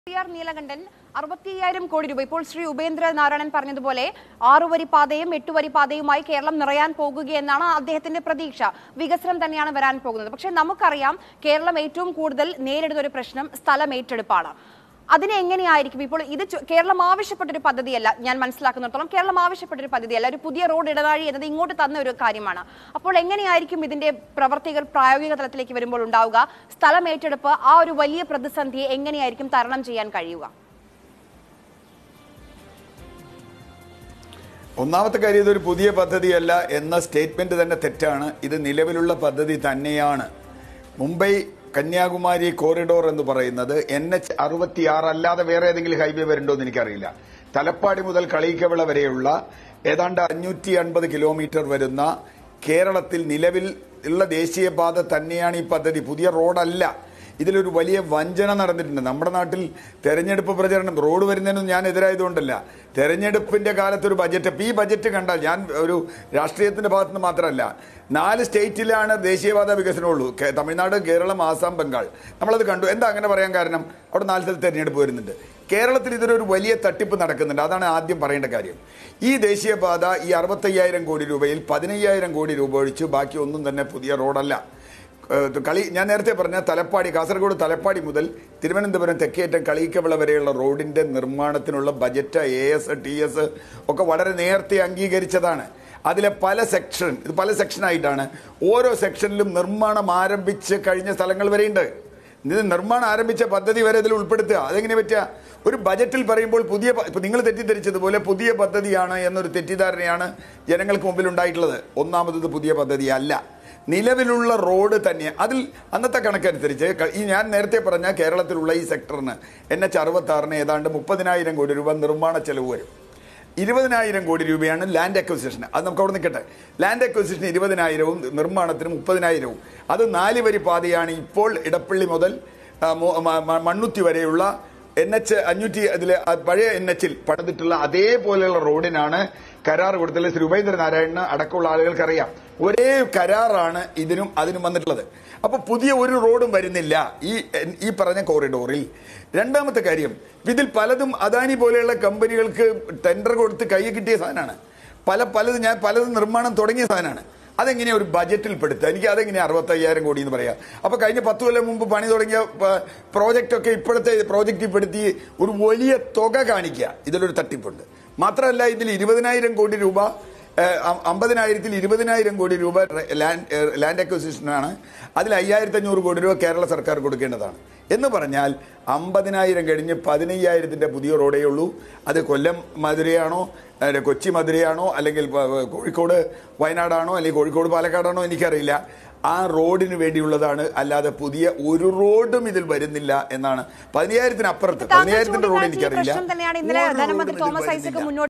P R Neelakantan അറുപത്തിയ്യായിരം കോടി രൂപ ഇപ്പോൾ ശ്രീ ഉപേന്ദ്ര നാരായണൻ പറഞ്ഞതുപോലെ ആറുവരി പാതയും എട്ടുവരി പാതയുമായി കേരളം നിറയാൻ പോകുകയെന്നാണ് അദ്ദേഹത്തിന്റെ പ്രതീക്ഷ വികസനം തന്നെയാണ് വരാൻ പോകുന്നത് പക്ഷേ നമുക്കറിയാം കേരളം ഏറ്റവും കൂടുതൽ നേരിടുന്ന ഒരു പ്രശ്നം സ്ഥലം ഏറ്റെടുപ്പാണ് അതിനെ എങ്ങനെയായിരിക്കും ഇപ്പോൾ ഇത് ചു- കേരളം ആവശ്യപ്പെട്ടൊരു പദ്ധതിയല്ല ഞാൻ മനസ്സിലാക്കുന്നിടത്തോളം കേരളം ആവശ്യപ്പെട്ടൊരു പദ്ധതിയല്ല ഒരു പുതിയ റോഡ് ഇടനാഴി എന്നത് ഇങ്ങോട്ട് തന്ന ഒരു കാര്യമാണ് അപ്പോൾ എങ്ങനെയായിരിക്കും ഇതിന്റെ പ്രവർത്തികൾ പ്രായോഗിക തലത്തിലേക്ക് വരുമ്പോൾ ഉണ്ടാവുക സ്ഥലം ഏറ്റെടുപ്പ് ആ ഒരു വലിയ പ്രതിസന്ധിയെ എങ്ങനെയായിരിക്കും തരണം ചെയ്യാൻ കഴിയുക ഒന്നാമത്തെ കാര്യം ഇതൊരു പുതിയ പദ്ധതിയല്ല എന്ന സ്റ്റേറ്റ്മെന്റ് തന്നെ തെറ്റാണ് ഇത് നിലവിലുള്ള പദ്ധതി തന്നെയാണ് മുംബൈ കന്യാകുമാരി കോറിഡോർ എന്ന് പറയുന്നത് എൻ എച്ച് അറുപത്തി ആറ് അല്ലാതെ വേറെ ഏതെങ്കിലും ഹൈവേ വരുന്നുണ്ടോ എന്ന് എനിക്കറിയില്ല തലപ്പാടി മുതൽ കളീക്കവിള വരെയുള്ള ഏതാണ്ട് അഞ്ഞൂറ്റി അൻപത് കിലോമീറ്റർ വരുന്ന കേരളത്തിൽ നിലവിൽ ഉള്ള ദേശീയപാത തന്നെയാണ് ഈ പദ്ധതി പുതിയ റോഡല്ല ഇതിലൊരു വലിയ വഞ്ചന നടന്നിട്ടുണ്ട് നമ്മുടെ നാട്ടിൽ തെരഞ്ഞെടുപ്പ് പ്രചരണം റോഡ് വരുന്നതിനൊന്നും ഞാൻ എതിരായതുകൊണ്ടല്ല തെരഞ്ഞെടുപ്പിന്റെ കാലത്ത് ഒരു ബജറ്റ് ഇപ്പൊ ഈ ബജറ്റ് കണ്ടാൽ ഞാൻ ഒരു രാഷ്ട്രീയത്തിന്റെ ഭാഗത്ത് നിന്ന് മാത്രമല്ല നാല് സ്റ്റേറ്റിലാണ് ദേശീയപാത വികസനമുള്ളൂ കേ- തമിഴ്നാട് കേരളം ആസാം ബംഗാൾ നമ്മളത് കണ്ടു എന്താ അങ്ങനെ പറയാൻ കാരണം അവിടെ നാല് സ്ഥലത്ത് തെരഞ്ഞെടുപ്പ് വരുന്നുണ്ട് കേരളത്തിൽ ഇതിലൊരു വലിയ തട്ടിപ്പ് നടക്കുന്നുണ്ട് അതാണ് ആദ്യം പറയേണ്ട കാര്യം ഈ ദേശീയപാത ഈ അറുപത്തയ്യായിരം കോടി രൂപയിൽ പതിനയ്യായിരം കോടി രൂപ ഒഴിച്ച് ബാക്കി ഒന്നും തന്നെ പുതിയ റോഡല്ല ഏഹ് കളി ഞാൻ നേരത്തെ പറഞ്ഞ തലപ്പാടി കാസർഗോഡ് തലപ്പാടി മുതൽ തിരുവനന്തപുരം തെക്കേറ്റം കളീക്കവിള വരെയുള്ള റോഡിന്റെ നിർമ്മാണത്തിനുള്ള budget A S T S ഒക്കെ വളരെ നേരത്തെ അംഗീകരിച്ചതാണ് അതിലെ പല സെക്ഷൻ ഇത് പല സെക്ഷനായിട്ടാണ് ഓരോ സെക്ഷനിലും നിർമ്മാണം ആരംഭിച്ച് കഴിഞ്ഞ സ്ഥലങ്ങൾ വരെയുണ്ട് ഇത് നിർമ്മാണം ആരംഭിച്ച പദ്ധതി വരെ ഇതിൽ ഉൾപ്പെടുത്തുക അതെങ്ങനെ പറ്റുക ഒരു ബജറ്റിൽ പറയുമ്പോൾ പുതിയ പ- ഇപ്പൊ നിങ്ങൾ തെറ്റിദ്ധരിച്ചതുപോലെ പുതിയ പദ്ധതിയാണ് എന്നൊരു തെറ്റിദ്ധാരണയാണ് ജനങ്ങൾക്ക് മുമ്പിൽ ഉണ്ടായിട്ടുള്ളത് ഒന്നാമത് പുതിയ പദ്ധതി അല്ല നിലവിലുള്ള റോഡ് തന്നെ അതിൽ അന്നത്തെ കണക്കനുസരിച്ച് ക- ഈ ഞാൻ നേരത്തെ പറഞ്ഞ കേരളത്തിലുള്ള ഈ സെക്ടറിന് എൻ എച്ച് അറുപത്തി ആറിന് ഏതാണ്ട് മുപ്പതിനായിരം കോടി രൂപ നിർമ്മാണ ചെലവ് വരും ഇരുപതിനായിരം കോടി രൂപയാണ് ലാൻഡ് അക്വസിഷൻ അത് നമുക്ക് അവിടെ നിൽക്കട്ടെ ലാൻഡ് അക്വസിഷൻ ഇരുപതിനായിരവും നിർമ്മാണത്തിന് മുപ്പതിനായിരവും അത് നാല് വരി പാതയാണ് ഇപ്പോൾ ഇടപ്പള്ളി മുതൽ ആ, മു- മ- മ- മണ്ണുത്തി വരെയുള്ള എൻ എച്ച് അഞ്ഞൂറ്റി അതിലെ ആ പഴയ എൻ എച്ചിൽ പണിതിട്ടുള്ള അതേപോലെയുള്ള റോഡിനാണ് കരാർ കൊടുത്തുള്ളത് ശ്രീ ഉപേന്ദ്രനാരായണന് അടക്കമുള്ള ആളുകൾക്ക് അറിയാം ഒരേ കരാറാണ് ഇതിനും അതിനും വന്നിട്ടുള്ളത് അപ്പൊ പുതിയ ഒരു റോഡും വരുന്നില്ല ഈ ഈ പറഞ്ഞ കോറിഡോറിൽ രണ്ടാമത്തെ കാര്യം ഇതിൽ പലതും അദാനി പോലെയുള്ള കമ്പനികൾക്ക് ടെൻഡർ കൊടുത്ത് കൈ കിട്ടിയ സാധനമാണ് പല പലതും ഞാൻ പലതും നിർമ്മാണം തുടങ്ങിയ സാധനമാണ് അതെങ്ങനെയാ ഒരു ബജറ്റിൽ പെടുത്തുക എനിക്ക് അതെങ്ങനെയാ അറുപത്തയ്യായിരം കോടി എന്ന് പറയാം അപ്പൊ കഴിഞ്ഞ പത്ത് കൊല്ലം മുമ്പ് പണി തുടങ്ങിയ പ്രോജക്റ്റ് ഒക്കെ ഇപ്പോഴത്തെ പ്രോജക്റ്റിൽ പെടുത്തി ഒരു വലിയ തുക കാണിക്കുക ഇതിലൊരു തട്ടിപ്പുണ്ട് മാത്രമല്ല ഇതിൽ ഇരുപതിനായിരം കോടി രൂപ ഏഹ്, അം- അമ്പതിനായിരത്തിൽ ഇരുപതിനായിരം കോടി രൂപ റെ- ലാൻഡ് ഏഹ്, ലാൻഡ് അക്വസിഷനാണ് അതിൽ അയ്യായിരത്തി അഞ്ഞൂറ് കോടി രൂപ കേരള സർക്കാർ കൊടുക്കേണ്ടതാണ് എന്ന് പറഞ്ഞാൽ അമ്പതിനായിരം കഴിഞ്ഞ് പതിനയ്യായിരത്തിന്റെ പുതിയ റോഡേ ഉള്ളൂ അത് കൊല്ലം മധുരയാണോ ഏഹ്, കൊച്ചി മധുരയാണോ അല്ലെങ്കിൽ പ- പ- കോഴിക്കോട് വയനാടാണോ അല്ലെങ്കിൽ കോഴിക്കോട് പാലക്കാടാണോ എനിക്കറിയില്ല ആ റോഡിന് വേണ്ടിയുള്ളതാണ് അല്ലാതെ പുതിയ ഒരു റോഡും ഇതിൽ വരുന്നില്ല എന്നാണ് പതിനയ്യായിരത്തിന് അപ്പുറത്ത് താങ്കൾ പതിനയ്യായിരത്തിന്റെ റോഡ് ചൂണ്ടിക്കാട്ടിയ എനിക്കറിയില്ല പ്രശ്നം തന്നെയാണ് ഇന്നലെ ഒരു റോഡും ധനമന്ത്രി ഇതിൽ തോമസ് ഐസക് വരുന്നില്ല. മുന്നോട്ട്